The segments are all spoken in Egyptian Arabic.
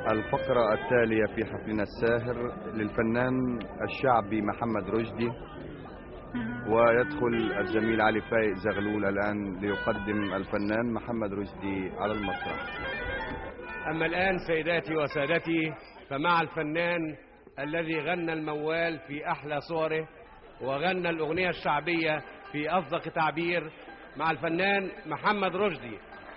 الفقرة التالية في حفلنا الساهر للفنان الشعبي محمد رشدي ويدخل الزميل علي فايق زغلول الآن ليقدم الفنان محمد رشدي على المسرح أما الآن سيداتي وسادتي فمع الفنان الذي غنى الموال في أحلى صوره وغنى الأغنية الشعبية في أصدق تعبير مع الفنان محمد رشدي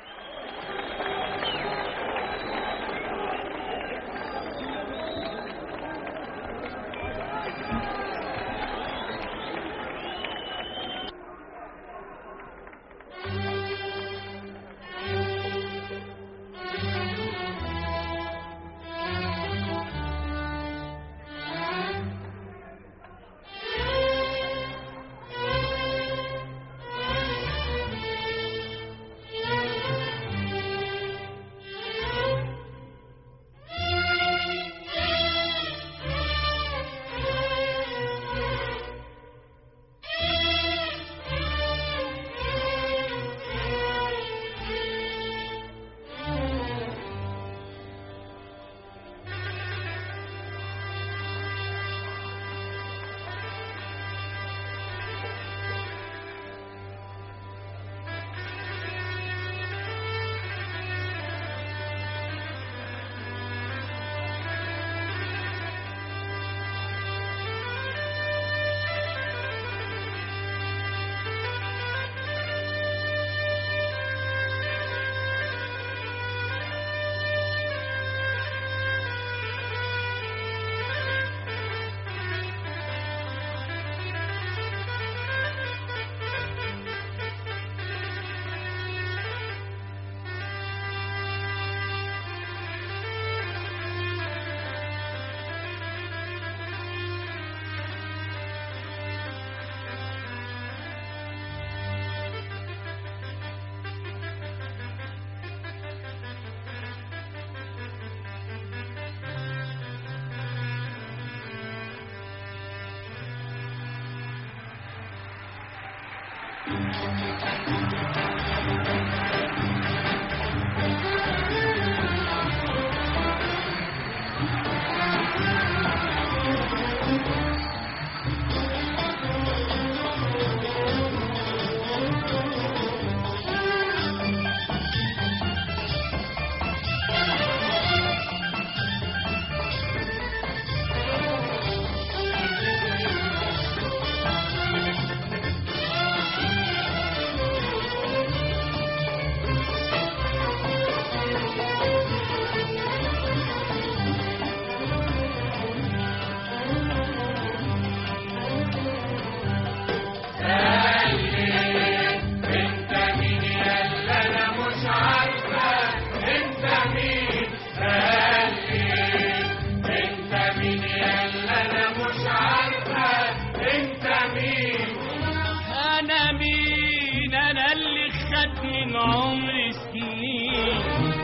انا مين انا اللي خد من عمري سنين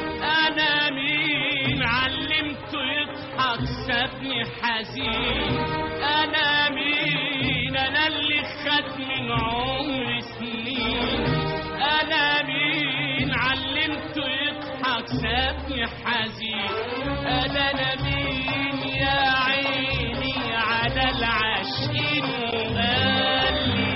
انا مين علمته يضحك سابني حزين انا مين انا اللي خد من عمري سنين انا مين علمته يضحك سابني حزين انا انا مين يا عيني على العاشقين وقال لي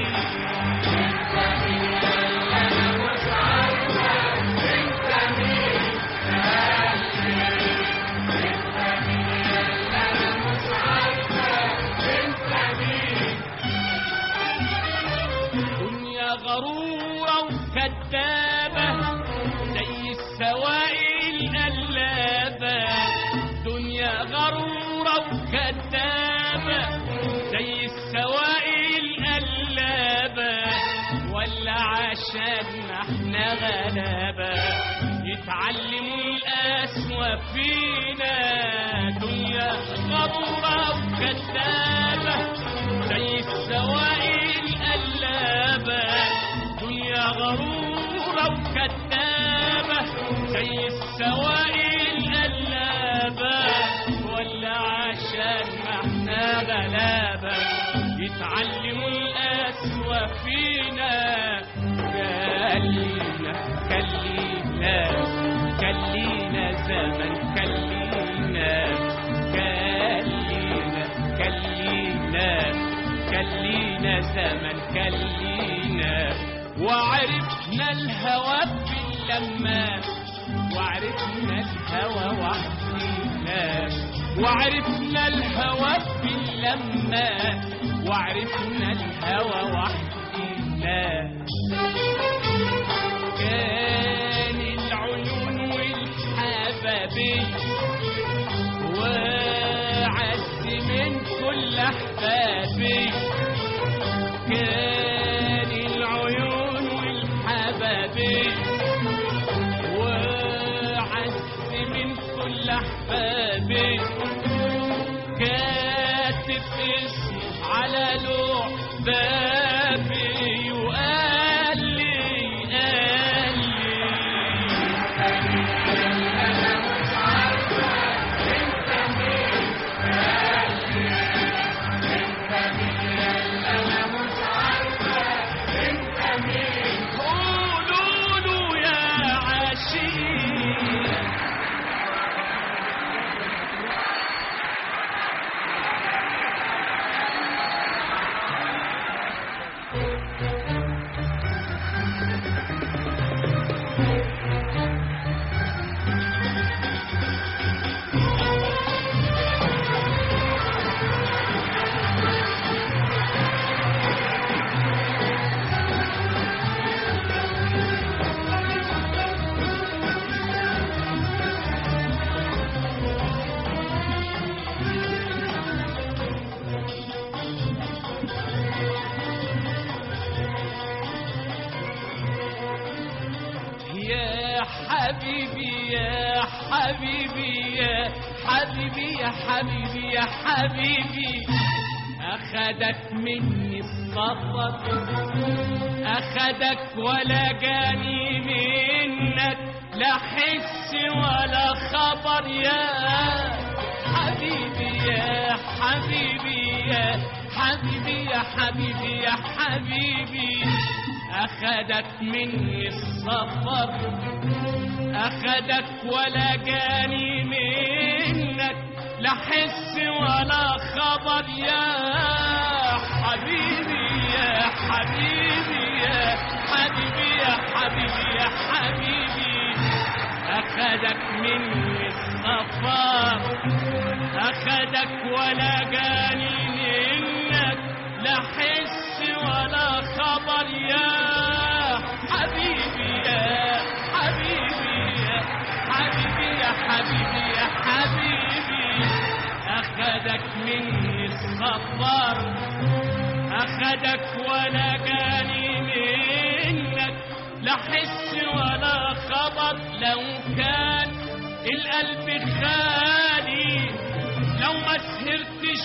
دنيا غرورة وكذابة زي السوائل القلابة دنيا غرورة وكذابة زي السوائل القلابة ولا عشان احنا غلابة يتعلموا القسوة فينا دنيا غرورة وكذابة زي السوائل القلابة دنيا غرورة وكذابة زي السوائل القلابة ولا عشان ما احنا غلابة يتعلموا القسوة فينا كلينا كلينا كلينا زمن كلينا الهوى وحدينا وعرفنا الهوى باللمة وعرفنا الهوى وحدينا كان العيون والحبابين وعز من كل احبابي كان العيون والحبابين وعز من كل احبابي كاتب اسمي على لوح بابي وقال لي قال لي قولوا له يا عشيق يا حبيبي يا حبيبي يا حبيبي يا حبيبي يا حبيبي أخدك مني السفر أخدك ولا جاني منك لا حس ولا خبر يا حبيبي يا حبيبي يا حبيبي يا حبيبي يا حبيبي أخدك مني السفر أخدك ولا جاني منك لا حس ولا خبر يا حبيبي يا حبيبي يا حبيبي يا حبيبي يا حبيبي أخدك مني السفر أخدك ولا جاني منك لا حس ولا خبر يا حبيبي يا حبيبي يا حبيبي يا حبيبي يا حبيبي أخدك مني السفر أخدك ولا جاني منك لا حس ولا خبر لو كان القلب خالي لو ما سهرتش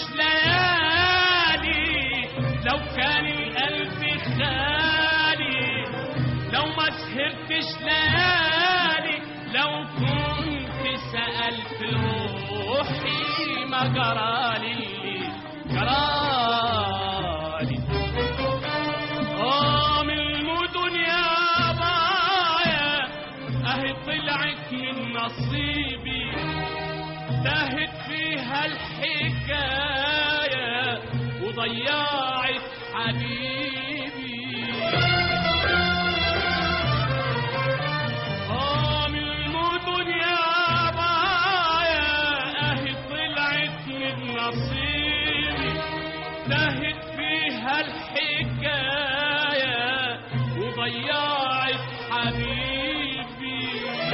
ليالي لو كان القلب خالي لو ما سهرتش ليالي لو كنت سألت روحي ما جرالي جرالي آه من المدن يا بايا اهي طلعت من نصيبي تاهت فيها الحكاية وضيعت حبيبي آه من المدن يا بايا اهي طلعت من نصيبي تاهت فيها الحكاية وضيعت حبيبي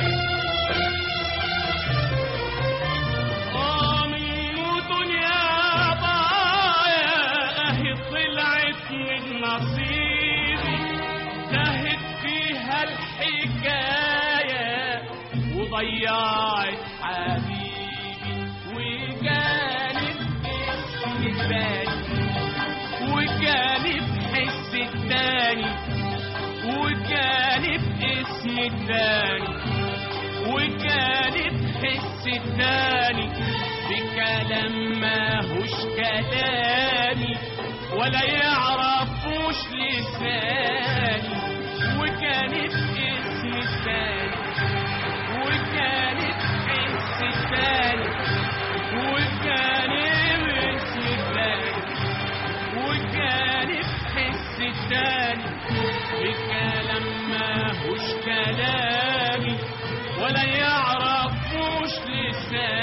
آه من مدن يا بايا اهي طلعت من نصيبي تاهت فيها الحكاية وضيعت حبيبي وجانب اسم الثاني وجانب حس الثاني وجانب اسم الثاني وجانب حس الثاني بكلام ماهوش كلامي ولا يعرفوش لساني وجانب اسم الثاني وجانب حس الثاني وجانب اسم الثاني وجانب حس الثاني بكلام ماهوش كلامي ولا يعرفوش سالي